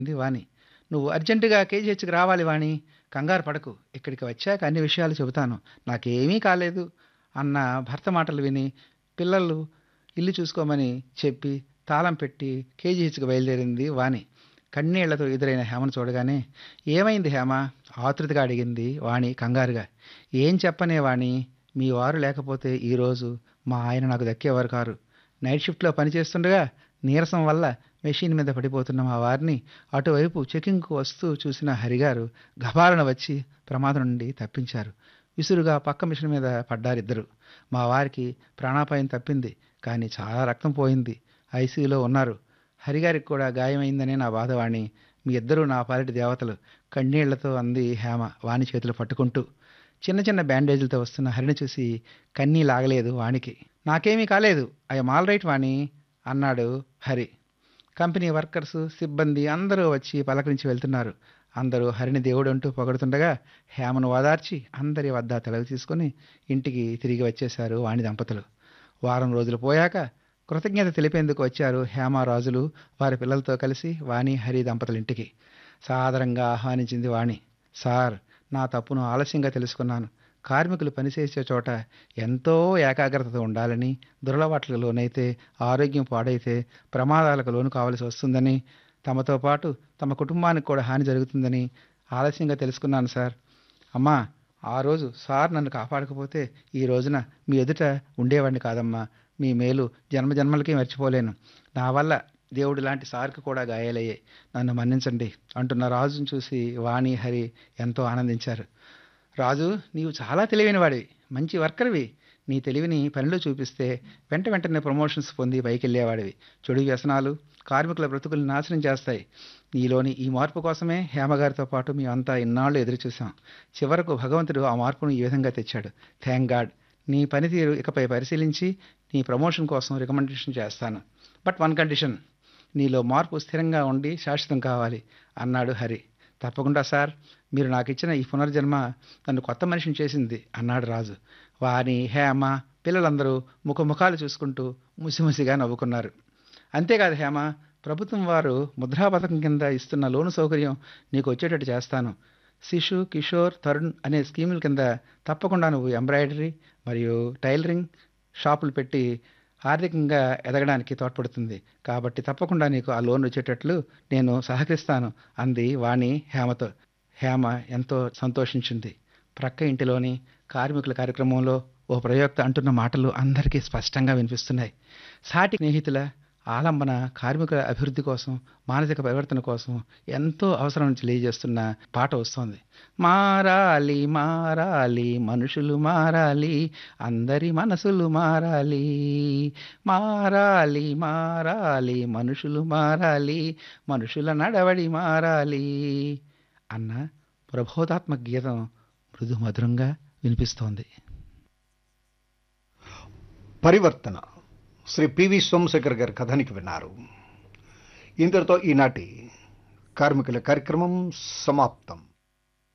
అంది వాణి నువ్వు అర్జెంటుగా కేజీహెచ్కి రావాలి వాణి కంగారు పడకు ఇక్కడికి వచ్చాక అన్ని విషయాలు చెబుతాను నాకేమీ కాలేదు అన్న భర్త మాటలు విని పిల్లలు ఇల్లు చూసుకోమని చెప్పి తాళం పెట్టి కేజీహెచ్కి బయలుదేరింది వాణి కన్నీళ్లతో ఎదురైన హేమను చూడగానే ఏమైంది హేమ ఆతృతగా అడిగింది వాణి కంగారుగా ఏం చెప్పనే వాణి మీ వారు లేకపోతే ఈరోజు మా ఆయన నాకు దక్కేవారు కారు నైట్ షిఫ్ట్లో పనిచేస్తుండగా నీరసం వల్ల మెషిన్ మీద పడిపోతున్న మా వారిని అటువైపు చెకింగ్కు వస్తూ చూసిన హరిగారు గబాలను వచ్చి ప్రమాదం నుండి తప్పించారు విసురుగా పక్క మిషన్ మీద పడ్డారిద్దరు మా వారికి ప్రాణాపాయం తప్పింది కానీ చాలా రక్తం పోయింది ఐసీయూలో ఉన్నారు హరిగారికి కూడా గాయమైందనే నా బాధవాణి మీ ఇద్దరూ నా పాలిటి దేవతలు కన్నీళ్లతో అంది హేమ వాణి చేతులు పట్టుకుంటూ చిన్న చిన్న బ్యాండేజీలతో వస్తున్న హరిని చూసి కన్నీ లాగలేదు వాణికి నాకేమీ కాలేదు ఐఎమ్ ఆల్ రైట్ వాణి అన్నాడు హరి కంపెనీ వర్కర్స్ సిబ్బంది అందరూ వచ్చి పలకరించి వెళ్తున్నారు అందరూ హరిని దేవుడు అంటూ పొగడుతుండగా హేమను ఓదార్చి అందరి వద్ద తెలవి తీసుకుని ఇంటికి తిరిగి వచ్చేశారు వాణి దంపతులు వారం రోజులు పోయాక కృతజ్ఞత తెలిపేందుకు వచ్చారు హేమరాజులు వారి పిల్లలతో కలిసి వాణి హరి దంపతుల ఇంటికి సాదరంగా ఆహ్వానించింది వాణి సార్ నా తప్పును ఆలస్యంగా తెలుసుకున్నాను కార్మికులు పనిచేసే చోట ఎంతో ఏకాగ్రతతో ఉండాలని దురలవాట్లకు లోనైతే ఆరోగ్యం పాడైతే ప్రమాదాలకు లోను కావలసి వస్తుందని తమతో పాటు తమ కుటుంబానికి కూడా హాని జరుగుతుందని ఆలస్యంగా తెలుసుకున్నాను సార్ అమ్మా ఆ రోజు సార్ నన్ను కాపాడకపోతే ఈ రోజున మీ ఎదుట ఉండేవాడిని కాదమ్మా మీ మేలు జన్మ జన్మలకి మర్చిపోలేను నా వల్ల దేవుడు లాంటి సార్కి కూడా గాయాలయ్యాయి నన్ను మన్నించండి అంటున్న రాజును చూసి వాణి హరి ఎంతో ఆనందించారు రాజు నీవు చాలా తెలివైన వాడివి మంచి వర్కర్వి నీ తెలివిని పనిలో చూపిస్తే వెంట వెంటనే ప్రమోషన్స్ పొంది పైకి వెళ్ళేవాడివి చెడు వ్యసనాలు కార్మికుల బ్రతుకులు నాశనం చేస్తాయి నీలోని ఈ మార్పు కోసమే హేమగారితో పాటు మేమంతా ఇన్నాళ్ళు ఎదురు చూసాం చివరకు భగవంతుడు ఆ మార్పును ఈ విధంగా తెచ్చాడు థ్యాంక్ గాడ్ నీ పనితీరు ఇకపై పరిశీలించి నీ ప్రమోషన్ కోసం రికమెండేషన్ చేస్తాను బట్ వన్ కండిషన్ నీలో మార్పు స్థిరంగా ఉండి శాశ్వతం కావాలి అన్నాడు హరి తప్పకుండా సార్ మీరు నాకు ఇచ్చిన ఈ పునర్జన్మ నన్ను కొత్త మనిషిని చేసింది అన్నాడు రాజు వాని హేమ పిల్లలందరూ ముఖముఖాలు చూసుకుంటూ ముసిముసిగా నవ్వుకున్నారు అంతేకాదు హేమ ప్రభుత్వం వారు ముద్రా పథకం కింద ఇస్తున్న లోను సౌకర్యం నీకు వచ్చేటట్టు చేస్తాను శిశు కిషోర్ తరుణ్ అనే స్కీముల కింద తప్పకుండా నువ్వు ఎంబ్రాయిడరీ మరియు టైలరింగ్ షాపులు పెట్టి ఆర్థికంగా ఎదగడానికి తోడ్పడుతుంది కాబట్టి తప్పకుండా నీకు ఆ లోన్ వచ్చేటట్లు నేను సహకరిస్తాను అంది వాణి హేమతో హేమ ఎంతో సంతోషించింది ప్రక్క ఇంటిలోని కార్మికుల కార్యక్రమంలో ఓ ప్రయోక్త అంటున్న మాటలు అందరికీ స్పష్టంగా వినిపిస్తున్నాయి సాటి స్నేహితుల ఆలంబన కార్మికుల అభివృద్ధి కోసం మానసిక పరివర్తన కోసం ఎంతో అవసరం తెలియజేస్తున్న పాట వస్తోంది మారాలి మారాలి మనుషులు మారాలి అందరి మనసులు మారాలి మారాలి మారాలి మనుషులు మారాలి మనుషుల నడవడి మారాలి అన్న ప్రబోధాత్మక గీతం మృదు మధురంగా వినిపిస్తోంది పరివర్తన శ్రీ పివి సోమశేఖర్ గారి కథానికి విన్నారు ఇంతటితో ఈనాటి కార్మికుల కార్యక్రమం సమాప్తం